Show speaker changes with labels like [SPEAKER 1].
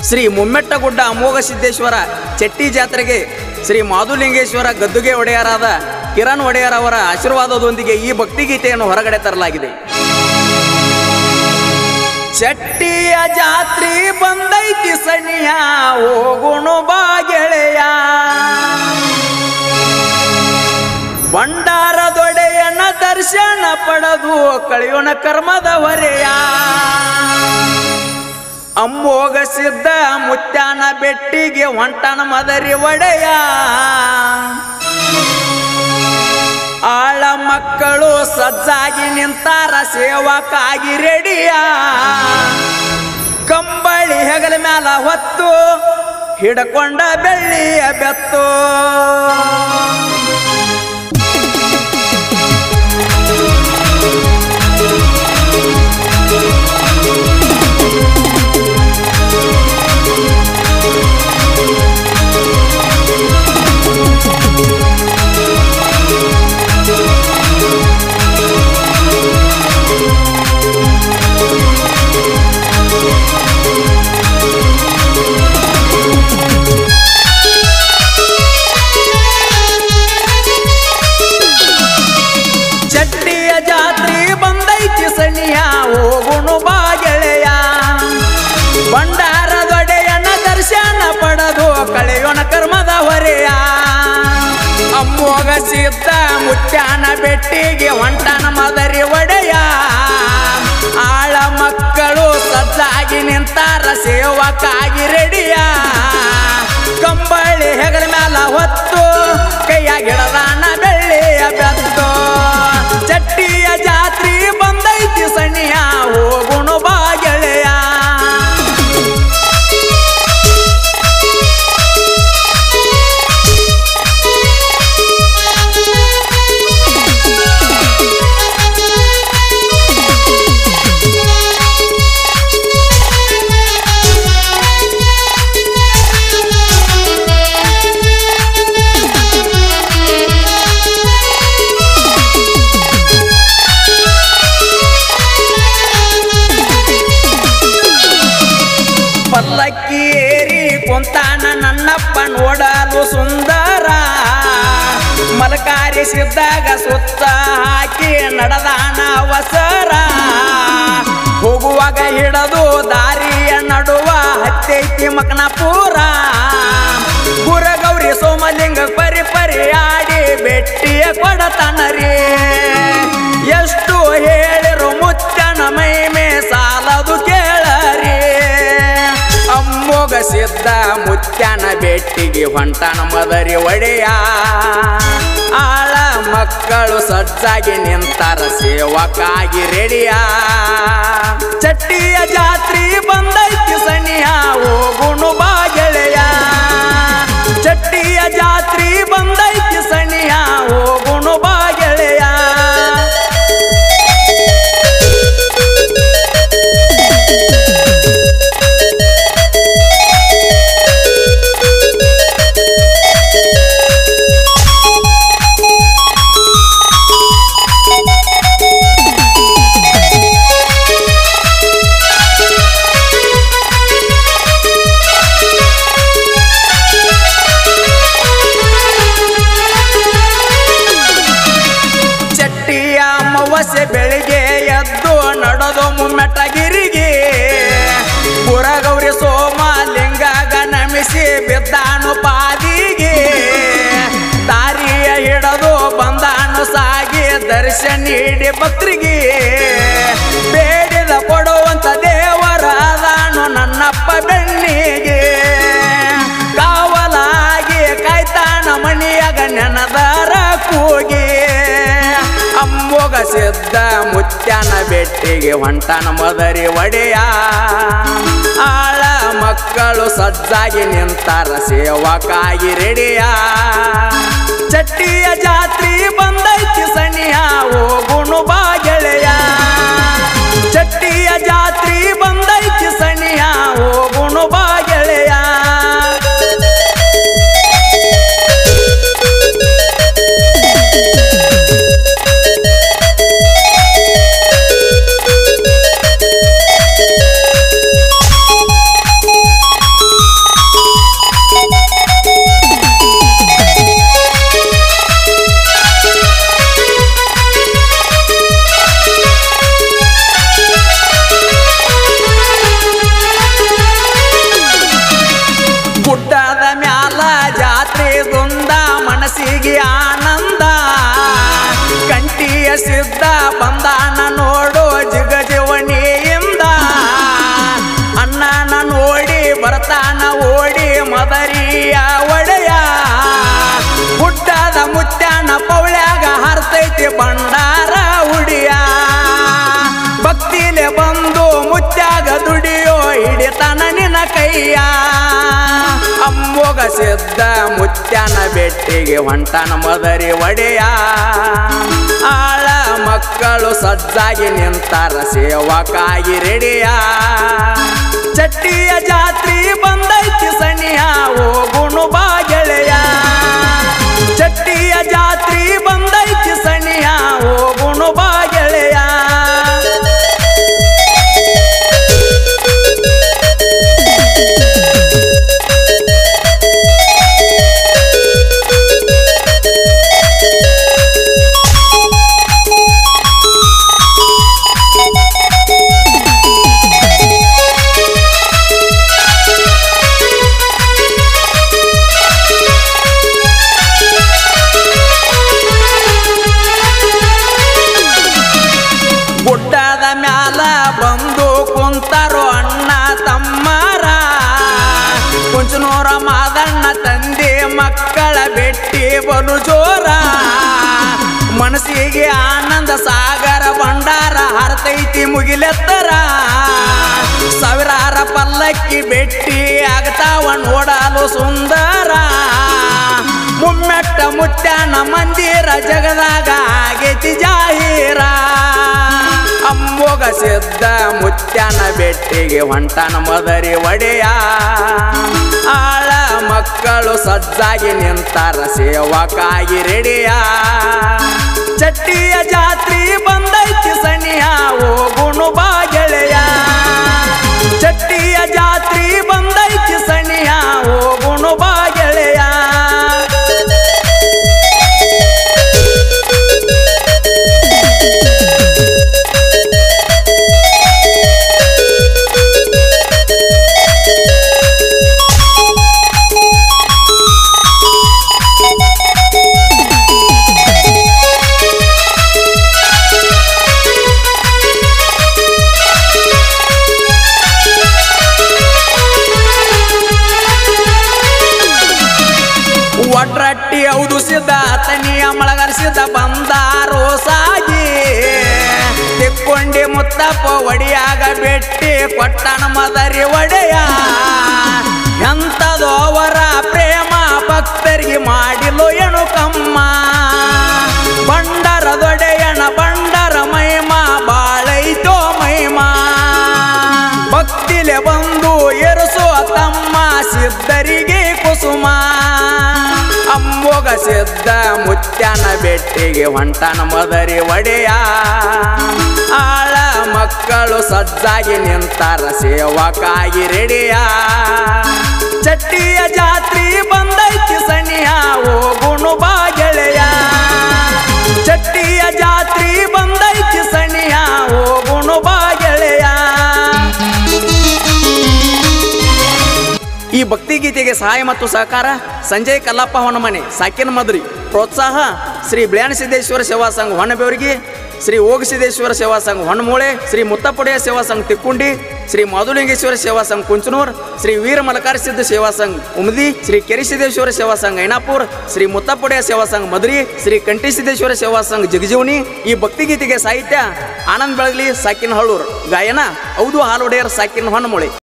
[SPEAKER 1] ಶ್ರೀ ಮುಮ್ಮೆಟ್ಟಗುಡ್ಡ ಅಮೋಘ ಸಿದ್ದೇಶ್ವರ ಚೆಟ್ಟಿ ಜಾತ್ರೆಗೆ ಶ್ರೀ ಮಾಧುಲಿಂಗೇಶ್ವರ ಗದ್ದುಗೆ ಒಡೆಯರಾದ ಕಿರಣ್ ಒಡೆಯರ್ ಅವರ ಆಶೀರ್ವಾದದೊಂದಿಗೆ ಈ ಭಕ್ತಿಗೀತೆಯನ್ನು ಹೊರಗಡೆ ತರಲಾಗಿದೆ ಚಟ್ಟಿಯ ಜಾತ್ರಿ ಬಂದೈತಿ ಸನಿಯ ಹೋಗುಣು ಬಾ ಗೆಳೆಯ ಭಂಡಾರದೊಡೆಯನ ದರ್ಶನ ಪಡೆದು ಕಳೆಯೋಣ ಕರ್ಮದ ಹೊರೆಯ ಅಮ್ಮೋಗ ಸಿದ್ಧ ಮುತ್ಯಾನ ಬೆಟ್ಟಿಗೆ ಹೊಂಟನ ಮದರಿ ಒಡೆಯ ಆಳ ಮಕ್ಕಳು ಸಜ್ಜಾಗಿ ನಿಂತಾರ ಸೇವಕಾಗಿ ರೆಡಿಯ ಕಂಬಳಿ ಹೆಗಲ ಮ್ಯಾಲ ಹೊತ್ತು ಹಿಡ್ಕೊಂಡ ಬೆಳ್ಳಿಯ ಬೆತ್ತು ಚಟ್ಟಿಯ ಜಾತ್ರಿ ಬಂದೈತಿ ಸನಿಯ ಹೋಗುಣು ಬಾ ಗೆಳೆಯ ಭಂಡಾರದೊಡೆಯನ ದರ್ಶನ ಪಡೆದು ಕಳೆಯೋಣ ಕರ್ಮದ ಹೊರೆಯ ಅಮ್ಮೋಗ ಸಿದ್ಧ ಮುತ್ಯಾನ ಬೆಟ್ಟಿಗೆ ಹೊಂಟನ ಮದರಿ ಒಡೆಯ ಆಳ ಮಕ್ಕಳು ಸಜ್ಜಾಗಿ ನಿಂತಾರ ಸೇವಕಾಗಿ ರೆಡಿಯ ಕಂಬಳಿ ಹೆಗಲ ಮ್ಯಾಲ ಹೊತ್ತು ಕೈಯಾಗಿಡದಾನ ಬೆಳ್ಳಿಯ ಬೆತ್ತು ಚಟ್ಟಿಯ ಜಾತ್ರಿ ಬಂದೈತಿ ಸನಿಯ ಹೋಗುಣು ಬಾ ಗೆಳೆಯ ಪಲ್ಲಕ್ಕಿ ಏರಿ ಕುಂತಾನ ನನ್ನಪ್ಪ ನೋಡಲು ಸುಂದರ ಮಲಕಾರಿ ಸಿದ್ದಾಗ ಸುತ್ತ ಹಾಕಿ ನಡೆದಾನ ಅವಸರ ಹೋಗುವಾಗ ಹಿಡದು ದಾರಿಯ ನಡುವ ಹತ್ತೈತಿ ಮಕನಪುರ ಗುರಗೌರಿ ಸೋಮಲಿಂಗ ಪರಿ ಪರಿ ಆಡಿ ಬೆಟ್ಟಿಯ ಕೊಡತನರಿ ಎಷ್ಟು ಹೇಳಿರು ಮುಚ್ಚನ ಮೈಮೆ ಸಾಲದು ಕೇಳರಿ ಅಮ್ಮೋಗ ಸಿದ್ಧ ಮುತ್ಯಾನ ಬೆಟ್ಟಿಗೆ ಹೊಂಟನ ಮದರಿ ಒಡೆಯ ಆಳ ಮಕ್ಕಳು ಸಜ್ಜಾಗಿ ನಿಂತಾರ ಸೇವಕಾಗಿ ರೆಡಿಯ ಚಟ್ಟಿಯ ಜಾತ್ರಿ ಬಂದೈತಿ ಸನಿಯ ಹೋಗುಣು ಬಾ ಗೆಳೆಯ ಚಟ್ಟಿಯ ಜಾತ್ರಿ ಬಂದೈತಿ ಸನಿಯ ಹೋಗುಣು ಬಾ ಗೆಳೆಯ ಚಟ್ಟಿಯ ಅಮಾವಾಸ್ಯೆ ಬೆಳಿಗ್ಗೆ ಎದ್ದು ನಡೆದು ಮುಮ್ಮೆಟ್ಟಗಿರಿಗೆ ಪುರಗೌರಿ ಸೋಮ ಲಿಂಗಾಗ ನಮಿಸಿ ಬಿದ್ದಾನು ಪಾದಿಗೆ ದಾರಿಯ ಹಿಡದು ಬಂದಾನು ಸಾಗಿ ದರ್ಶನ ನೀಡಿ ಭಕ್ತರಿಗೆ ಬೇಡಿದ ಕೊಡುವಂತ ದೇವರಾದಾನು ನನ್ನಪ್ಪ ಬೆಣ್ಣಿಗೆ ಕಾವಲಾಗಿ ಕಾಯ್ತಾನ ಮಣಿಯಾಗ ನೆನದಾರ ಕೂಗಿ ಅಮ್ಮೋಗ ಸಿದ್ಧ ಮುತ್ಯಾನ ಬೆಟ್ಟಿಗೆ ಹೊಂಟನ ಮದರಿ ಒಡೆಯ ಆಳ ಮಕ್ಕಳು ಸಜ್ಜಾಗಿ ನಿಂತಾರ ಸೇವಕಾಗಿ ರೆಡಿಯ ಚಟ್ಟಿಯ ಜಾತ್ರಿ ಬಂದೈತಿ ಸನಿಯ ಹೋಗುಣು ಬಾ ಗೆಳೆಯ ಚಟ್ಟಿಯ ಜಾತ್ರಿ ಬಂದೈತಿ ಸನಿಯ ಹೋಗುಣು ಬಾ ಗೆಳೆಯ ಮದರಿಯ ಒಡೆಯ ಗುಡ್ಡದ ಮುತ್ಯಾನ ಪೌಳ್ಯಾಗ ಹರ್ತೈತಿ ಭಂಡಾರ ಉಡಿಯ ಭಕ್ತಿಲೆ ಬಂದು ಮುತ್ಯಾಗ ದುಡಿಯೋ ಹಿಡಿತನ ನಿನ ಕೈಯ ಅಮ್ಮೋಗ ಸಿದ್ಧ ಮುತ್ಯಾನ ಬೆಟ್ಟಿಗೆ ಹೊಂಟನ ಮದರಿ ಒಡೆಯ ಆಳ ಮಕ್ಕಳು ಸಜ್ಜಾಗಿ ನಿಂತಾರ ಸೇವಕಾಗಿ ರೆಡಿಯ ಚಟ್ಟಿಯ ಜಾತ್ರಿ ಬಂದೈತಿ ಸನಿಯ ಹೋಗುಣು ಬಾ ಗೆಳೆಯ ಚಟ್ಟಿಯ ಜಾತ್ರಿ ಬಂದೈತಿ ಸನಿಯ ಹೋಗುಣು ಬಾ ಗೆಳೆಯ ಗುಡ್ಡದ ಮ್ಯಾಲ ಬಂದು ಕುಂತರು ಅಣ್ಣ ತಮ್ಮರ ಕುಂಚನೂರ ಮಾದಣ್ಣ ತಂದೆ ಮಕ್ಕಳ ಬೆಟ್ಟಿ ಬಲು ಜೋರ ಮನಸ್ಸಿಗೆ ಆನಂದ ಸಾಗರ ಭಂಡಾರ ಹರತೈತಿ ಮುಗಿಲೆತ್ತರ ಸಾವಿರಾರ ಪಲ್ಲಕ್ಕಿ ಬೆಟ್ಟಿ ಆಗ್ತಾವ ನೋಡಲು ಸುಂದರ ಮುಮ್ಮೆಟ್ಟ ಮುತ್ಯಾನ ಮಂದಿರ ಜಗದಾಗ ಆಗೈತಿ ಜಾಹೀರ ಅಮ್ಮೋಗ ಸಿದ್ಧ ಮುತ್ಯಾನ ಬೆಟ್ಟಿಗೆ ಹೊಂಟನ ಮದರಿ ಒಡೆಯ ಆಳ ಮಕ್ಕಳು ಸಜ್ಜಾಗಿ ನಿಂತಾರ ಸೇವಕಾಗಿ ರೆಡಿಯ ಚಟ್ಟಿಯ ಜಾತ್ರಿ ಬಂದೈತಿ ಸನಿಯ ಹೋಗುಣು ಬಾ ಗೆಳೆಯ ಚಟ್ಟಿಯ ಜಾತ್ರಿ ಬಂದೈತಿ ಸನಿಯ ಹೋಗುಣು ಬಾ ಗೆಳೆಯ ಒಟ್ರಟ್ಟಿ ಹೌದು ಸಿದ್ಧ ತನಿಯ ಮಳಗರಿಸಿದ ಬಂದಾರೋ ಸಾಗಿ ತಿಕ್ಕೊಂಡಿ ಮುತ್ತಪ್ಪ ಒಡಿಯಾಗ ಬೆಟ್ಟಿ ಕೊಟ್ಟನ ಮದರಿ ಒಡೆಯ ಎಂತದೋ ಅವರ ಪ್ರೇಮ ಭಕ್ತರಿಗೆ ಮಾಡಿಲು ಎಣು ಕಮ್ಮ ಬಂಡರದೊಡೆಯನ ಬಂಡರ ಮಹಿಮ ಬಾಳೈತೋ ಮಹಿಮಾ ಭಕ್ತಿಲೆ ಬಂದು ಎರುಸುವ ತಮ್ಮ ಸಿದ್ಧರಿಗೆ ಕುಸುಮ ಅಮ್ಮೋಗ ಸಿದ್ಧ ಮುತ್ಯಾನ ಬೆಟ್ಟಿಗೆ ಹೊಂಟನ ಮದರಿ ಒಡೆಯ ಆಳ ಮಕ್ಕಳು ಸಜ್ಜಾಗಿ ನಿಂತಾರ ಸೇವಕಾಗಿ ರೆಡಿಯ ಚಟ್ಟಿಯ ಜಾತ್ರಿ ಬಂದೈತಿ ಸನಿಯ ಹೋಗುಣು ಬಾ ಗೆಳೆಯ ಚಟ್ಟಿಯ ಜಾತ್ರಿ ಬಂದೈತಿ ಸನಿಯ ಹೋಗುಣು ಬಾ ಗೆಳೆಯ ಈ ಭಕ್ತಿಗೀತೆಗೆ ಸಹಾಯ ಮತ್ತು ಸಹಕಾರ ಸಂಜಯ್ ಕಲ್ಲಪ್ಪ ಹೊನ್ನಮನೆ ಸಾಕಿನ ಮದ್ರಿ ಪ್ರೋತ್ಸಾಹ ಶ್ರೀ ಬ್ಲ್ಯಾಣ ಸಿದ್ದೇಶ್ವರ ಸೇವಾ ಸಂಘ ಹೊನ್ನಬೇವರಿಗೆ ಶ್ರೀ ಓಗಸಿದ್ದೇಶ್ವರ ಸೇವಾ ಸಂಘ ಹೊನ್ನಮೂಳೆ ಶ್ರೀ ಮುತ್ತಪುಡೆಯ ಸೇವಾ ಸಂಘ ತಿಕ್ಕುಂಡಿ ಶ್ರೀ ಮಾಧುಲಿಂಗೇಶ್ವರ ಸೇವಾ ಸಂಘ ಕುಂಚನೂರ್ ಶ್ರೀ ವೀರ ಮಲಕಾರ ಸಿದ್ಧ ಸೇವಾ ಸಂಘ ಉಮದಿ ಶ್ರೀ ಕೆರಿಸಿದ್ದೇಶ್ವರ ಸೇವಾ ಸಂಘ ಐನಾಪುರ್ ಶ್ರೀ ಮುತ್ತಪುಡೆಯ ಸೇವಾ ಸಂಘ ಮದ್ರಿ ಶ್ರೀ ಕಂಠಿಸಿದ್ದೇಶ್ವರ ಸೇವಾ ಸಂಘ ಜಗಜೀವನಿ ಈ ಭಕ್ತಿಗೀತೆಗೆ ಸಾಹಿತ್ಯ ಆನಂದ್ ಬೆಳಗಲಿ ಸಾಕಿನ ಹಳ್ಳೂರ್ ಗಾಯನ ಹೌದು ಹಾಲೊಡೆಯರ್ ಸಾಕಿನ ಹೊನ್ನಮೂಳೆ